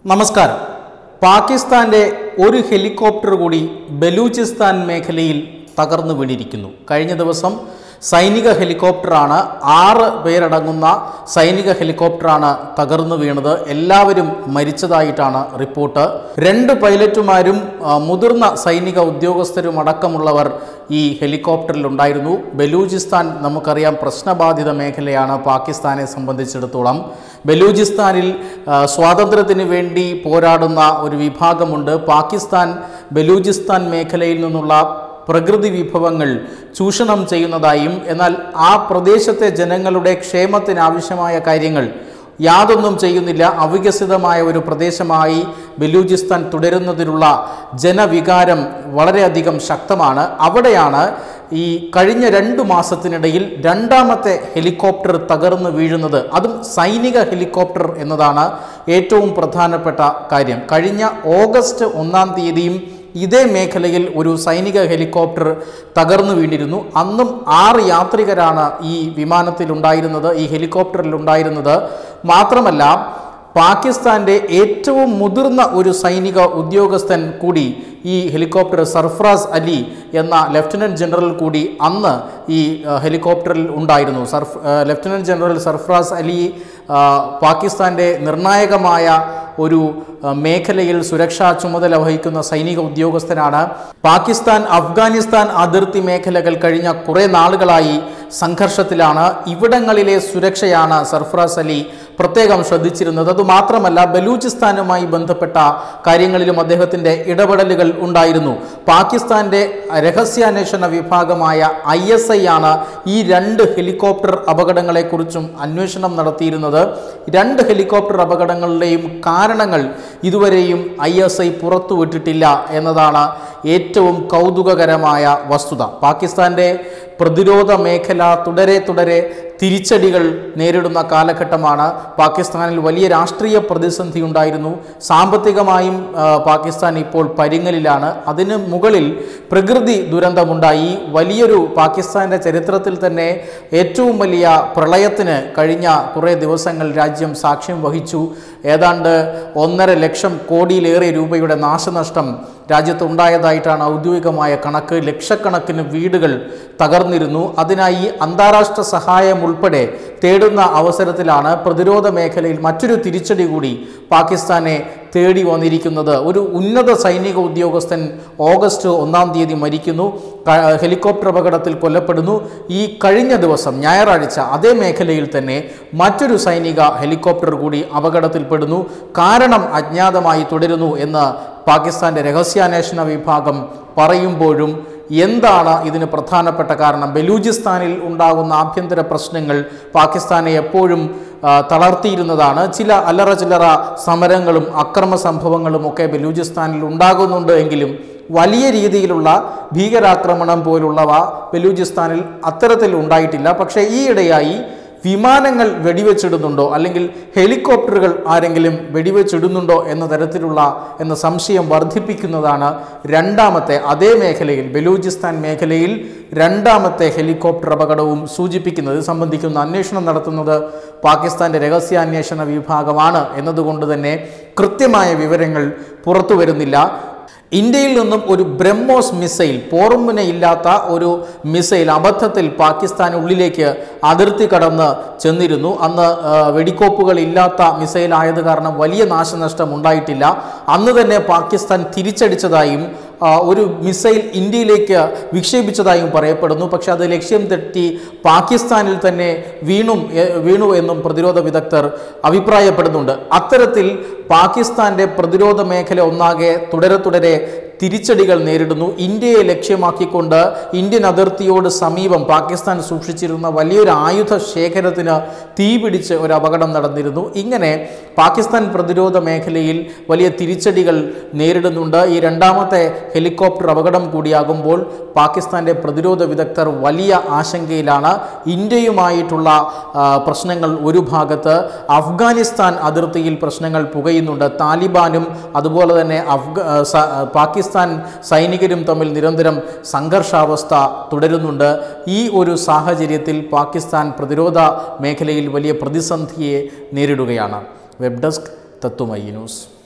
നമസ്കാരം പാകിസ്ഥാന്റെ ഒരു ഹെലികോപ്റ്റർ കൂടി ബലൂചിസ്ഥാൻ മേഖലയിൽ തകർന്നു വീണിരിക്കുന്നു കഴിഞ്ഞ ദിവസം സൈനിക ഹെലികോപ്റ്ററാണ് ആറ് പേരടങ്ങുന്ന സൈനിക ഹെലികോപ്റ്ററാണ് തകർന്നു വീണത് എല്ലാവരും മരിച്ചതായിട്ടാണ് റിപ്പോർട്ട് രണ്ട് പൈലറ്റുമാരും ആ, മുതിർന്ന സൈനിക ഉദ്യോഗസ്ഥരും അടക്കമുള്ളവർ ഈ ഹെലികോപ്റ്ററിലുണ്ടായിരുന്നു ബലൂചിസ്ഥാൻ നമുക്കറിയാം പ്രശ്നബാധിത മേഖലയാണ് പാകിസ്ഥാനെ സംബന്ധിച്ചിടത്തോളം ബലൂചിസ്ഥാനിൽ ആ, സ്വാതന്ത്ര്യത്തിന് വേണ്ടി പോരാടുന്ന ഒരു വിഭാഗമുണ്ട് പാകിസ്ഥാൻ ബലൂചിസ്ഥാൻ മേഖലയിൽ നിന്നുള്ള പ്രകൃതി വിഭവങ്ങൾ ചൂഷണം ചെയ്യുന്നതായും എന്നാൽ ആ പ്രദേശത്തെ ജനങ്ങളുടെ ക്ഷേമത്തിന് ആവശ്യമായ കാര്യങ്ങൾ യാതൊന്നും ചെയ്യുന്നില്ല അവികസിതമായ ഒരു പ്രദേശമായി ബലൂചിസ്ഥാൻ തുടരുന്നതിനുള്ള ജനവികാരം വളരെയധികം ശക്തമാണ് അവിടെയാണ് ഈ കഴിഞ്ഞ രണ്ട് മാസത്തിനിടയിൽ രണ്ടാമത്തെ ഹെലികോപ്റ്റർ തകർന്നു വീഴുന്നത് അതും സൈനിക ഹെലികോപ്റ്റർ എന്നതാണ് ഏറ്റവും പ്രധാനപ്പെട്ട കാര്യം കഴിഞ്ഞ ഓഗസ്റ്റ് ഒന്നാം തീയതിയും ഇതേ മേഖലയിൽ ഒരു സൈനിക ഹെലികോപ്റ്റർ തകർന്നു വീണിരുന്നു അന്നും ആറ് യാത്രികരാണ് ഈ വിമാനത്തിലുണ്ടായിരുന്നത് ഈ ഹെലികോപ്റ്ററിലുണ്ടായിരുന്നത് മാത്രമല്ല പാകിസ്ഥാന്റെ ഏറ്റവും മുതിർന്ന ഒരു സൈനിക ഉദ്യോഗസ്ഥൻ കൂടി ഈ ഹെലികോപ്റ്റർ സർഫറാസ് അലി എന്ന ലഫ്റ്റനന്റ് ജനറൽ കൂടി അന്ന് ഈ ആ, ഹെലികോപ്റ്ററിൽ ഉണ്ടായിരുന്നു സർഫ് ആ, ലഫ്റ്റനന്റ് ജനറൽ സർഫറാസ് അലി ആ, പാകിസ്ഥാന്റെ നിർണായകമായ ഒരു ആ, മേഖലയിൽ സുരക്ഷാ ചുമതല വഹിക്കുന്ന സൈനിക ഉദ്യോഗസ്ഥനാണ് പാകിസ്ഥാൻ അഫ്ഗാനിസ്ഥാൻ അതിർത്തി മേഖലകൾ കഴിഞ്ഞ കുറേ നാളുകളായി സംഘർഷത്തിലാണ് ഇവിടങ്ങളിലെ സുരക്ഷയാണ് സർഫറാസ് അലി പ്രത്യേകം ശ്രദ്ധിച്ചിരുന്നത് അതുമാത്രമല്ല ബലൂചിസ്ഥാനുമായി ബന്ധപ്പെട്ട കാര്യങ്ങളിലും അദ്ദേഹത്തിൻ്റെ ഇടപെടലുകൾ ഉണ്ടായിരുന്നു പാകിസ്ഥാന്റെ രഹസ്യാന്വേഷണ വിഭാഗമായ ഐ എസ് ഐ ആണ് ഈ രണ്ട് ഹെലികോപ്റ്റർ അപകടങ്ങളെക്കുറിച്ചും അന്വേഷണം നടത്തിയിരുന്നത് രണ്ട് ഹെലികോപ്റ്റർ അപകടങ്ങളുടെയും കാരണങ്ങൾ ഇതുവരെയും ഐ എസ് ഐ പുറത്തുവിട്ടിട്ടില്ല എന്നതാണ് ഏറ്റവും കൗതുകകരമായ വസ്തുത പാകിസ്ഥാന്റെ പ്രതിരോധ മേഖല തുടരെ തുടരെ തിരിച്ചടികൾ നേരിടുന്ന കാലഘട്ടമാണ് പാകിസ്ഥാനിൽ വലിയ രാഷ്ട്രീയ പ്രതിസന്ധി ഉണ്ടായിരുന്നു സാമ്പത്തികമായും ആ, പാകിസ്ഥാൻ ഇപ്പോൾ പരിങ്ങലിലാണ് അതിന് മുകളിൽ പ്രകൃതി ദുരന്തമുണ്ടായി വലിയൊരു പാകിസ്ഥാൻ്റെ ചരിത്രത്തിൽ തന്നെ ഏറ്റവും വലിയ പ്രളയത്തിന് കഴിഞ്ഞ കുറേ ദിവസങ്ങൾ രാജ്യം സാക്ഷ്യം വഹിച്ചു ഏതാണ്ട് ഒന്നര ലക്ഷം കോടിയിലേറെ രൂപയുടെ നാശനഷ്ടം രാജ്യത്തുണ്ടായതായിട്ടാണ് ഔദ്യോഗികമായ കണക്ക് ലക്ഷക്കണക്കിന് വീടുകൾ തകർന്നിരുന്നു അതിനായി അന്താരാഷ്ട്ര സഹായം ഉൾപ്പെടെ തേടുന്ന അവസരത്തിലാണ് പ്രതിരോധ മേഖലയിൽ മറ്റൊരു തിരിച്ചടി കൂടി പാകിസ്ഥാനെ തേടി വന്നിരിക്കുന്നത് ഒരു ഉന്നത സൈനിക ഉദ്യോഗസ്ഥൻ ഓഗസ്റ്റ് ഒന്നാം തീയതി മരിക്കുന്നു ക- ഹെലികോപ്റ്റർ അപകടത്തിൽ കൊല്ലപ്പെടുന്നു ഈ കഴിഞ്ഞ ദിവസം ഞായറാഴ്ച അതേ മേഖലയിൽ തന്നെ മറ്റൊരു സൈനിക ഹെലികോപ്റ്റർ കൂടി അപകടത്തിൽപ്പെടുന്നു കാരണം അജ്ഞാതമായി തുടരുന്നു എന്ന് പാകിസ്ഥാന്റെ രഹസ്യാന്വേഷണ വിഭാഗം പറയുമ്പോഴും എന്താണ് ഇതിന് പ്രധാനപ്പെട്ട കാരണം ബലൂചിസ്ഥാനിൽ ഉണ്ടാകുന്ന ആഭ്യന്തര പ്രശ്നങ്ങൾ പാകിസ്ഥാനെ എപ്പോഴും ആ, തളർത്തിയിരുന്നതാണ് ചില അല്ലറ ചില്ലറ സമരങ്ങളും അക്രമ സംഭവങ്ങളും ഒക്കെ ബലൂചിസ്ഥാനിൽ ഉണ്ടാകുന്നുണ്ട് എങ്കിലും വലിയ രീതിയിലുള്ള ഭീകരാക്രമണം പോലുള്ളവ ബലൂചിസ്ഥാനിൽ അത്തരത്തിൽ ഉണ്ടായിട്ടില്ല പക്ഷേ ഈയിടെയായി വിമാനങ്ങൾ വെടിവെച്ചിടുന്നുണ്ടോ അല്ലെങ്കിൽ ഹെലികോപ്റ്ററുകൾ ആരെങ്കിലും വെടിവെച്ചിടുന്നുണ്ടോ എന്ന തരത്തിലുള്ള എന്ന സംശയം വർദ്ധിപ്പിക്കുന്നതാണ് രണ്ടാമത്തെ അതേ മേഖലയിൽ ബലൂചിസ്ഥാൻ മേഖലയിൽ രണ്ടാമത്തെ ഹെലികോപ്റ്റർ അപകടവും സൂചിപ്പിക്കുന്നത് ഇത് സംബന്ധിക്കുന്ന അന്വേഷണം നടത്തുന്നത് പാകിസ്ഥാന്റെ രഹസ്യാന്വേഷണ വിഭാഗമാണ് എന്നതുകൊണ്ട് തന്നെ കൃത്യമായ വിവരങ്ങൾ പുറത്തു വരുന്നില്ല ഇന്ത്യയിൽ നിന്നും ഒരു ബ്രഹ്മോസ് മിസൈൽ പോർമുനയില്ലാത്ത ഒരു മിസൈൽ അബദ്ധത്തിൽ പാകിസ്ഥാനുള്ളിലേക്ക് അതിർത്തി കടന്ന് ചെന്നിരുന്നു അന്ന് ആ, വെടിക്കോപ്പുകൾ ഇല്ലാത്ത മിസൈൽ ആയത് കാരണം വലിയ നാശനഷ്ടം ഉണ്ടായിട്ടില്ല അന്ന് തന്നെ പാകിസ്ഥാൻ തിരിച്ചടിച്ചതായും ആ, ഒരു മിസൈൽ ഇന്ത്യയിലേക്ക് വിക്ഷേപിച്ചതായും പറയപ്പെടുന്നു പക്ഷെ അത് ലക്ഷ്യം തെറ്റി പാകിസ്ഥാനിൽ തന്നെ വീണും എ- വീണു എന്നും പ്രതിരോധ വിദഗ്ധർ അഭിപ്രായപ്പെടുന്നുണ്ട് അത്തരത്തിൽ പാകിസ്ഥാന്റെ പ്രതിരോധ മേഖല ഒന്നാകെ തുടരെ തുടരെ തിരിച്ചടികൾ നേരിടുന്നു ഇന്ത്യയെ ലക്ഷ്യമാക്കിക്കൊണ്ട് ഇന്ത്യൻ അതിർത്തിയോട് സമീപം പാകിസ്ഥാൻ സൂക്ഷിച്ചിരുന്ന വലിയൊരു ആയുധ ശേഖരത്തിന് തീപിടിച്ച് ഒരു അപകടം നടന്നിരുന്നു ഇങ്ങനെ പാകിസ്ഥാൻ പ്രതിരോധ മേഖലയിൽ വലിയ തിരിച്ചടികൾ നേരിടുന്നുണ്ട് ഈ രണ്ടാമത്തെ ഹെലികോപ്റ്റർ അപകടം കൂടിയാകുമ്പോൾ പാകിസ്ഥാന്റെ പ്രതിരോധ വിദഗ്ധർ വലിയ ആശങ്കയിലാണ് ഇന്ത്യയുമായിട്ടുള്ള ആ, പ്രശ്നങ്ങൾ ഒരു ഭാഗത്ത് അഫ്ഗാനിസ്ഥാൻ അതിർത്തിയിൽ പ്രശ്നങ്ങൾ പുകയുന്നുണ്ട് താലിബാനും അതുപോലെ തന്നെ അഫ്ഗ ആ, സ- ആ, പാകിസ്ഥാൻ സൈനികരും തമ്മിൽ നിരന്തരം സംഘർഷാവസ്ഥ തുടരുന്നുണ്ട് ഈ ഒരു സാഹചര്യത്തിൽ പാകിസ്ഥാൻ പ്രതിരോധ മേഖലയിൽ വലിയ പ്രതിസന്ധിയെ നേരിടുകയാണ് വെബ് ഡെസ്ക് തത്വമയി ന്യൂസ്